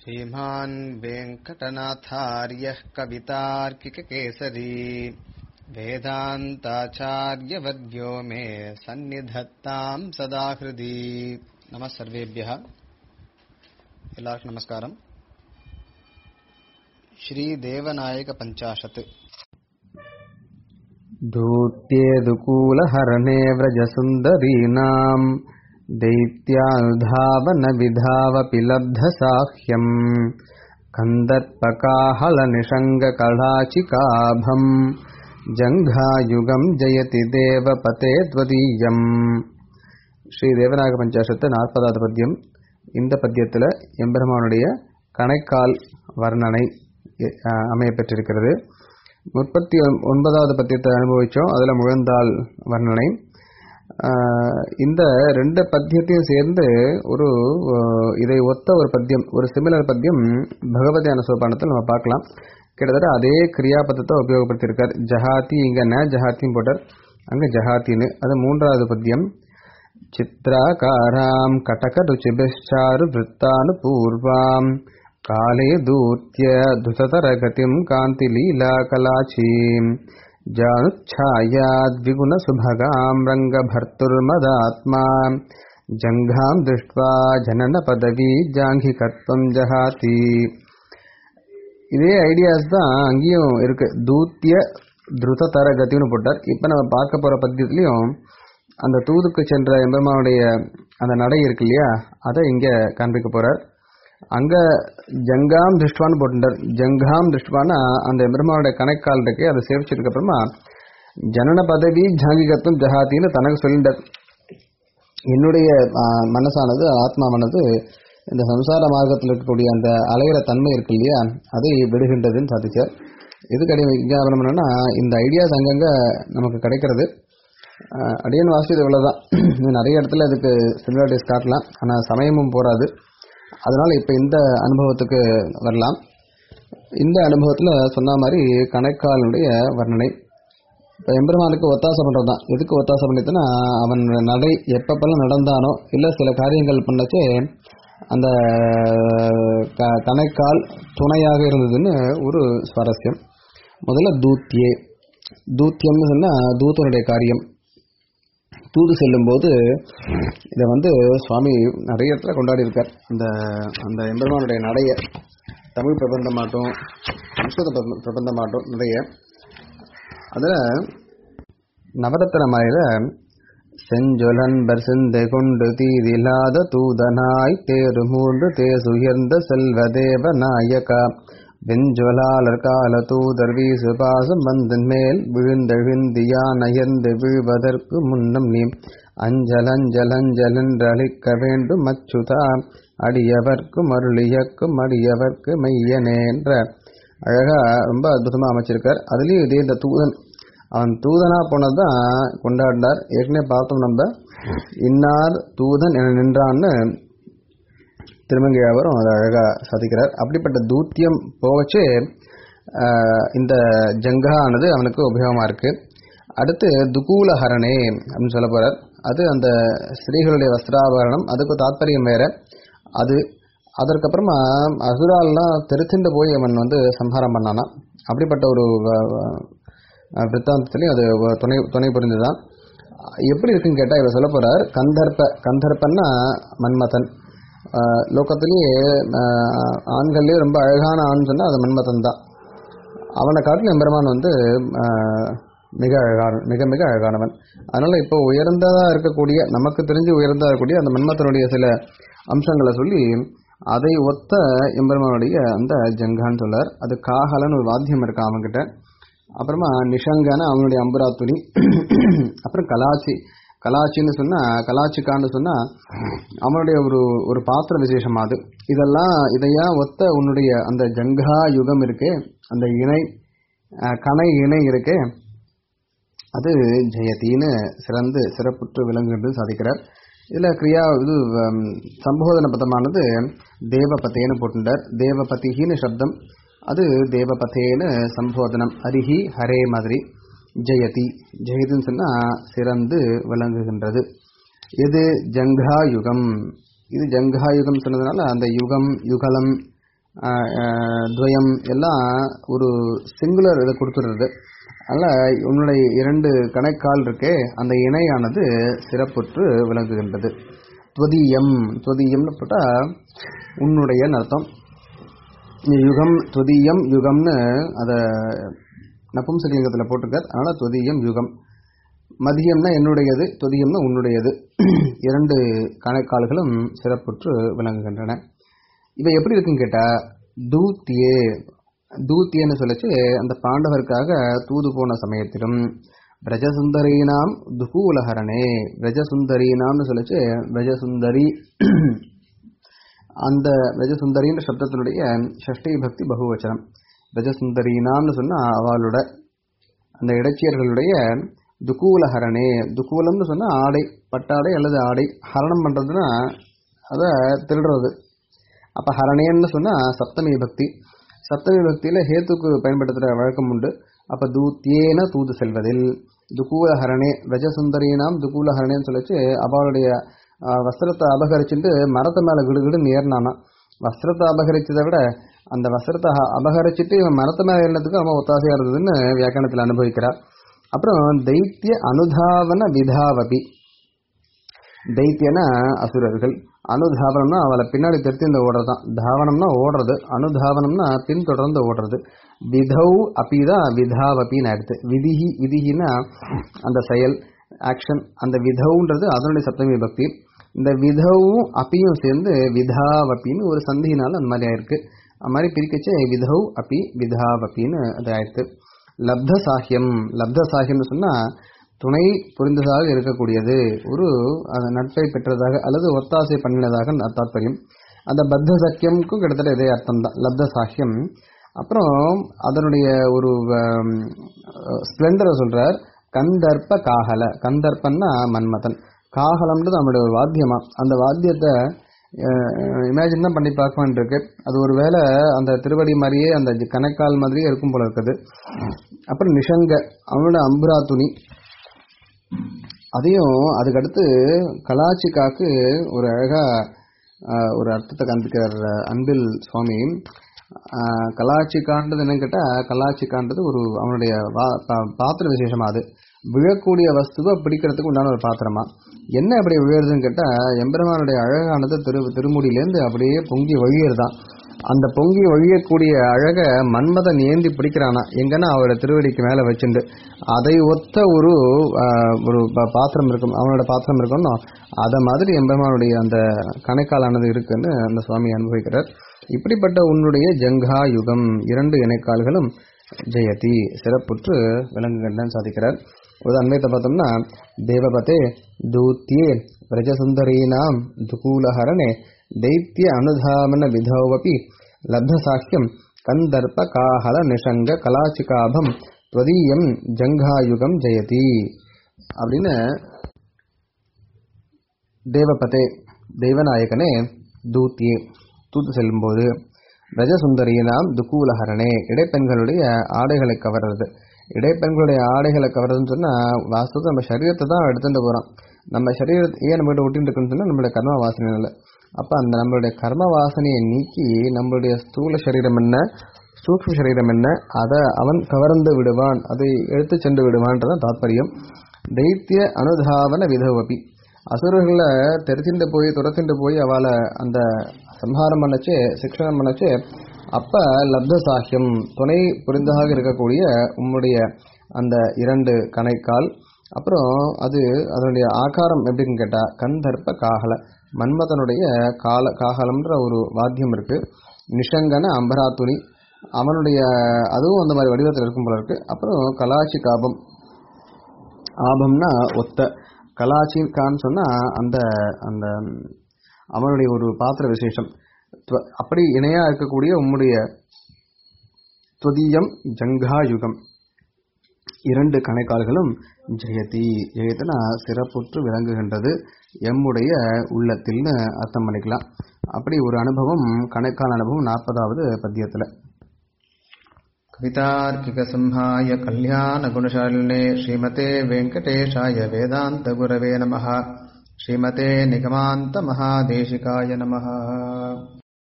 श्रीमान् वेङ्कटनाथार्यः कवितार्किककेसरी वेदान्ताचार्यवर्यो मे सन्निधत्ताम् सदा हृदि नमः सर्वेभ्यः எல்லாருக்கும் நமஸ்காரம் श्रीदेवनायकपञ्चाशत् धूत्येदुकूलहरणे व्रजसुन्दरीणाम् दैत्यानुधावनविधावपि लब्धसाह्यम् कन्दर्पकाहलनिषङ्गकलाचिकाभम् जङ्घायुगम् जयति देवपते त्वदीयम् ஸ்ரீ தேவநாயக பஞ்சாசத்து நாற்பதாவது பத்தியம் இந்த பத்தியத்தில் எம்பெருமானுடைய கணைக்கால் வர்ணனை அஹ், அமைய பெற்றிருக்கிறது முப்பத்தி ஒன்- ஒன்பதாவது பத்தியத்தை அனுபவிச்சோம் அதில் முழந்தாள் வர்ணனை அஹ், இந்த ரெண்டு பத்தியத்தையும் சேர்ந்து ஒரு அஹ், இதை ஒத்த ஒரு பத்தியம் ஒரு சிமிலர் பத்தியம் பகவதி அனுசோபானத்தில் நம்ம பார்க்கலாம் கிட்டத்தட்ட அதே கிரியாபதத்தை உபயோகப்படுத்தியிருக்கார் ஜஹாதி இங்க ந ஜஹாத்தியும் போட்டார் அங்க ஜஹாத்தின்னு அது மூன்றாவது பத்தியம் चित्राकाराम् कटकरुचिभिश्चारुवृत्तानुपूर्वाम् काले दूत्य धुततरगतिम् कान्तिलीलाकलाचीम् जानुच्छायाद्विगुणसुभगाम् रङ्गभर्तुर्मदात्मा जङ्घाम् दृष्ट्वा जननपदवी जाङ्घिकत्वम् जहाति இதே ஐடியாஸ் தான் அங்கேயும் இருக்கு தூத்திய திருத தரகத்தின்னு போட்டார் இப்போ நம்ம பார்க்க போற பத்தியத்துலயும் அந்த தூதுக்கு சென்ற எம்பெருமானுடைய அந்த நடை இருக்கு இல்லையா அதை இங்க காண்பிக்க போறார் அங்க ஜங்காம் திருஷ்டுவான்னு போட்டுட்டார் ஜங்காம் திருஷ்டுவானா அந்த எம்பெருமானுடைய கணைக்கால் இருக்கு அதை சேவிச்சதுக்கு அப்புறமா ஜனன பதவி ஜாங்கிகத்துவம் ஜஹாத்தின்னு தனக்கு சொல்லிட்டார் என்னுடைய ஆ, மனசானது ஆத்மாவானது இந்த சம்சார மார்க்கத்தில் இருக்கக்கூடிய அந்த அலையிற தன்மை இருக்கு இல்லையா அதை விடுகின்றதுன்னு சாதிச்சார் எதுக்கு அடி விஞ்ஞாபனம் பண்ணனா இந்த ஐடியாஸ் அங்கங்க நமக்கு கிடைக்கிறது ஆஹ், அடியன் வாசிச்சது இவ்வளவுதான் இன்னும் நிறைய இடத்துல இதுக்கு சிமிலாரிட்டிஸ் காட்டலாம் ஆனால் சமயமும் போராது அதனால இப்போ இந்த அனுபவத்துக்கு வரலாம் இந்த அனுபவத்தில் சொன்ன மாதிரி கணைக்காலனுடைய வர்ணனை இப்போ எம்பெருமானுக்கு ஒத்தாசை பண்ணுறது தான் எதுக்கு ஒத்தாசை பண்ணிட்டுனா அவன் நடை எப்பப்பெல்லாம் நடந்தானோ இல்லை சில காரியங்கள் பண்ணச்சே அந்த க கணைக்கால் துணையாக இருந்ததுன்னு ஒரு சுவாரஸ்யம் முதல்ல தூத்தியே தூத்தியம்னு சொன்னால் தூத்தனுடைய காரியம் தூது செல்லும்போது இதை வந்து சுவாமி நிறைய இடத்துல கொண்டாடி இருக்கார் அந்த அந்த எம்பெருமானுடைய நடைய தமிழ் பிரபந்தமாட்டும் சம்ஸ்கிருத பிரபந்த- பிரபந்தமாட்டும் நிறைய அதில் நவரத்ன மாலையில செஞ்சொலன்பர் சிந்தை கொண்டு தீதில்லாத தூதனாய் தேறு மூன்று தேசுயர்ந்த செல்வதேவ நாயகா வெஞ்சொலாளர் கால தூதர் வீசு பாசம் வந்தன் மேல் விழுந்தெழுந்தியா நயர்ந்து வீழ்வதற்கு முன்னம் நீ அஞ்சலஞ்சலஞ்சலென்றழிக்க வேண்டும் அச்சுதா அடியவர்க்கும் அருளியக்கும் அடியவர்க்கு மையனே என்ற அழகா ரொம்ப அற்புதமா அமைச்சிருக்கார் அதுலயும் இதே இந்த தூதன் அவன் தூதனா போனதான் கொண்டாடினார் ஏற்கனவே பார்த்தோம் நம்ம இன்னார் தூதன் என நின்றான்னு திருமங்கையாவரும் அதை அழகா சாதிக்கிறார் அப்படிப்பட்ட தூத்தியம் போகச்சே ஆஹ், இந்த ஜங்கானது அவனுக்கு உபயோகமா இருக்கு அடுத்து துகூலஹரணே அப்படின்னு சொல்ல போறார் அது அந்த ஸ்திரீகளுடைய வஸ்திராபரணம் அதுக்கு தாத்பரியம் வேற அது அதற்கப்புறமா அசுரால்லாம் தெருத்திண்டு போய் அவன் வந்து சம்ஹாரம் பண்ணானா அப்படிப்பட்ட ஒரு வ- வ- விற்த்தாந்தத்துலேயும் அது ஒரு துணை துணை புரிந்துதான் எப்படி இருக்குன்னு கேட்டால் இவர் சொல்ல போறார் கந்தர்ப்ப கந்தர்ப்பன்னா மன்மதன் ஆஹ் லோகத்திலேயே ஆஹ் ஆண்கள்லேயே ரொம்ப அழகான ஆண் சொன்னால் அது மன்மதன் தான் அவனை காட்டிலும் எம்பெருமான் வந்து ஆஹ், மிக அழகான மிக மிக அழகானவன் அதனால இப்போ உயர்ந்ததா இருக்கக்கூடிய நமக்கு தெரிஞ்சு உயர்ந்ததா இருக்கக்கூடிய அந்த மன்மதனுடைய சில அம்சங்களை சொல்லி அதை ஒத்த எம்பெருமானுடைய அந்த ஜங்கான்னு சொல்லார் அது காகலன்னு ஒரு வாத்தியம் இருக்கான் அவன்கிட்ட அப்புறமா நிஷங்கான அவனுடைய அம்புரா துணி அப்புறம் கலாச்சி கலாச்சின்னு சொன்னா கலாச்சிக்கான்னு சொன்னா அவனுடைய ஒரு ஒரு பாத்திர விசேஷம் அது இதெல்லாம் இதையா ஒத்த உன்னுடைய அந்த ஜங்கா யுகம் இருக்கே அந்த இணை அஹ், கணை இணை இருக்கே அது ஜெயத்தின்னு சிறந்து சிறப்புற்று விளங்குகிறது சாதிக்கிறார் இதுல கிரியா இது ஹம், சம்போதன பதமானது தேவபதேன்னு போட்டுட்டார் தேவபதிஹின்னு சப்தம் அது தேவபதேன்னு சம்போதனம் ஹரிஹி ஹரே மாதிரி ஜெயதி ஜெயதின்னு சொன்னா சிறந்து விளங்குகின்றது இது ஜங்கா யுகம் இது ஜங்கா யுகம் சொன்னதுனால அந்த யுகம் யுகலம் ஆஹ், ஆஹ், துவயம் எல்லாம் ஒரு சிங்குலர் இதை கொடுத்துடுறது அதனால் உன்னுடைய இரண்டு கணைக்கால் இருக்கே அந்த இணையானது சிறப்புற்று விளங்குகின்றது துவதீயம் துவதீயம்னு போட்டால் உன்னுடைய அர்த்தம் யுகம் துவதீயம் யுகம்னு அதை நபும்சலிங்கத்தில் போட்டிருக்கார் அதனால் துவதீயம் யுகம் மதியம்னா என்னுடையது துதியம்னா உன்னுடையது இரண்டு கணக்கால்களும் சிறப்புற்று விளங்குகின்றன இவை எப்படி இருக்குன்னு கேட்டா தூத்தியே தூத்தியன்னு சொல்லிச்சு அந்த பாண்டவருக்காக தூது போன சமயத்திலும் பிரஜசுந்தரீனாம் துகூலஹரணே பிரஜசுந்தரீனாம்னு சொல்லிச்சு பிரஜசுந்தரி அந்த பிரஜசுந்தரின்ற சப்தத்தினுடைய ஷஷ்டி பக்தி பகுவச்சனம் பிரஜசுந்தரீனாம்னு சொன்னா அவளோட அந்த இடைச்சியர்களுடைய துக்கூலஹரணே துக்கூலம்னு சொன்னா ஆடை பட்டாடை அல்லது ஆடை ஹரணம் பண்றதுன்னா அதை திருடுறது அப்ப ஹரணேன்னு சொன்னா சப்தமி பக்தி சப்தமி பக்தியில ஹேத்துக்கு பயன்படுத்துற வழக்கம் உண்டு அப்ப தூத்தியேன தூது செல்வதில் துக்கூல ஹரணே ரஜசுந்தரீனாம் துக்கூல ஹரணேன்னு சொல்லிச்சு அவளுடைய ஆஹ், வஸ்திரத்தை அபகரிச்சுட்டு மரத்து மேல கிடுகிடுன்னு ஏறினானா வஸ்திரத்தை அபகரிச்சதை விட அந்த வஸ்திரத்தை அ- அபகரிச்சுட்டு இவன் மரத்து மேல ஏறினதுக்கு அவன் ஒத்தாசையா இருந்ததுன்னு வியாக்கணத்தில் அனுபவிக்கிறார் அப்புறம் தைத்திய அனுதாவன விதாவபி தைத்தியனா அசுரர்கள் அனுதாவனம்னா அவளை பின்னாடி தெரித்து இந்த ஓடுறதுதான் தாவனம்னா ஓடுறது அனுதாவனம்னா பின்தொடர்ந்து ஓடுறது விதௌ அபிதான் விதாவபின்னு ஆயிடுது விதிஹி விதிஹினா அந்த செயல் ஆக்ஷன் அந்த விதவுன்றது அதனுடைய சப்தமி பக்தி இந்த விதவும் அப்பியும் சேர்ந்து விதாவப்பின்னு ஒரு சந்தியினால அந்த மாதிரி ஆயிருக்கு அது மாதிரி பிரிக்கச்சே விதௌ அப்பி விதாவப்பின்னு அது ஆயிடுது லப்த சாஹியம் லப்த சாஹியம்னு சொன்னா துணை புரிந்ததாக இருக்கக்கூடியது ஒரு அந்த நட்பை பெற்றதாக அல்லது ஒத்தாசை பண்ணினதாக ந- தாத்பரியம் அந்த பத்த சக்கியம்க்கும் கிட்டத்தட்ட இதே அர்த்தம் தான் லப்த சாஹியம் அப்புறம் அதனுடைய ஒரு ஸ்பிளண்டரை சொல்றார் கந்தர்ப்ப காகல கந்தர்ப்பன்னா மன்மதன் காகலம்ன்றது நம்மளுடைய ஒரு வாத்தியமா அந்த வாத்தியத்தை இமேஜின் தான் பண்ணி பார்க்க வேண்டியிருக்கு அது ஒரு வேளை அந்த திருவடி மாதிரியே அந்த ஜ- கணைக்கால் மாதிரியே இருக்கும் போல இருக்குது அப்புறம் நிஷங்க அவனோட அம்புரா துணி அதையும் அதுக்கடுத்து கலாச்சிக்காக்கு ஒரு அழகா ஆஹ், ஒரு அர்த்தத்தை காண்பிக்கிறார் ஆஹ், அன்பில் சுவாமி ஆஹ், கலாச்சிக்கான்றது என்னன்னு கேட்டா கலாச்சிக்கான்றது ஒரு அவனுடைய வா- பா- பாத்திர விசேஷமா அது விழக்கூடிய வஸ்துவை பிடிக்கிறதுக்கு உண்டான ஒரு பாத்திரமா என்ன அப்படி விழுறதுன்னு கேட்டா எம்பெருமானுடைய அழகானது திரு திருமுடியிலேருந்து அப்படியே பொங்கி வழியறதான் அந்த பொங்கி வழியக்கூடிய அழக மன்மதன் ஏந்தி பிடிக்கிறானா எங்கன்னா அவரோட திருவடிக்கு மேல வச்சுண்டு அதை ஒத்த ஒரு ஆஹ், ஒரு பா- பாத்திரம் இருக்கும் அவனோட பாத்திரம் இருக்கணும் அத மாதிரி எம்பெருமானுடைய அந்த கணைக்காலானது இருக்குன்னு அந்த சுவாமி அனுபவிக்கிறார் இப்படிப்பட்ட உன்னுடைய ஜங்கா யுகம் இரண்டு இணைக்கால்களும் ஜெயதி சிறப்புற்று விளங்குகின்றன சாதிக்கிறார் ஒரு அன்வயத்தை பார்த்தோம்னா தேவபதே தூத்தியே பிரஜசுந்தரீனாம் துகூலஹரணே தைத்திய அனுதாமன விதோவபி லப்தசாக்கியம் கந்தர்ப்ப காஹல நிஷங்க கலாச்சிகாபம் துவதீயம் ஜங்காயுகம் ஜெயதி அப்படின்னு தேவபதே தெய்வநாயகனே தூத்தியே தூத்து செல்லும்போது ரஜசுந்தரியினாம் துக்கூலஹரணே இடைப்பெண்களுடைய ஆடைகளை கவர்றது இடைப்பெண்களுடைய ஆடைகளை கவர்றதுன்னு சொன்னா வாஸ்தவத்தை நம்ம சரீரத்தை தான் எடுத்துட்டு போறோம் நம்ம சரீரத்தை ஏன் நம்மகிட்ட ஒட்டிட்டு இருக்குன்னு சொன்னா நம்மளுடைய கர்ம வாசனையினால அப்ப அந்த நம்மளுடைய கர்ம வாசனையை நீக்கி நம்மளுடைய ஸ்தூல சரீரம் என்ன சூக்ஷ்ம சரீரம் என்ன அதை அவன் கவர்ந்து விடுவான் அதை எடுத்து சென்று விடுவான்றதான் தாத்பரியம் தைத்திய அனுதாவன விதவபி அசுரர்களை தெரிச்சுட்டு போய் துரத்திட்டு போய் அவளை அந்த சம்ஹாரம் பண்ணச்சே சிக்ஷனம் பண்ணச்சே அப்ப லப்த சாஹியம் துணை புரிந்ததாக இருக்கக்கூடிய உம்முடைய அந்த இரண்டு கணைக்கால் அப்புறம் அது அதனுடைய ஆகாரம் எப்படின்னு கேட்டா கந்தர்ப்ப காகல மன்மதனுடைய கால காகலம்ன்ற ஒரு வாத்தியம் இருக்கு நிஷங்கன அம்பரா துணி அவனுடைய அதுவும் அந்த மாதிரி வடிவத்தில் இருக்கும் போல இருக்கு அப்புறம் கலாச்சி காபம் ஆபம்னா ஒத்த கலாச்சி கான்னு சொன்னா அந்த அந்த அவனுடைய ஒரு பாத்திர விசேஷம் துவ- அப்படி இணையா இருக்கக்கூடிய உம்முடைய துவதீயம் ஜங்காயுகம் இரண்டு கணைக்கால்களும் ஜெயதி ஜெயத்தினா சிறப்புற்று விளங்குகின்றது எம்முடைய உள்ளத்தில்னு அர்த்தம் பண்ணிக்கலாம் அப்படி ஒரு அனுபவம் கணைக்கால் அனுபவம் நாற்பதாவது பத்தியத்துல कवितार्किकसंहाय कल्याणगुणशालिने श्रीमते वेङ्कटेशाय वेदान्तगुरवे नमः श्रीमते निगमान्तमहादेशिकाय नमः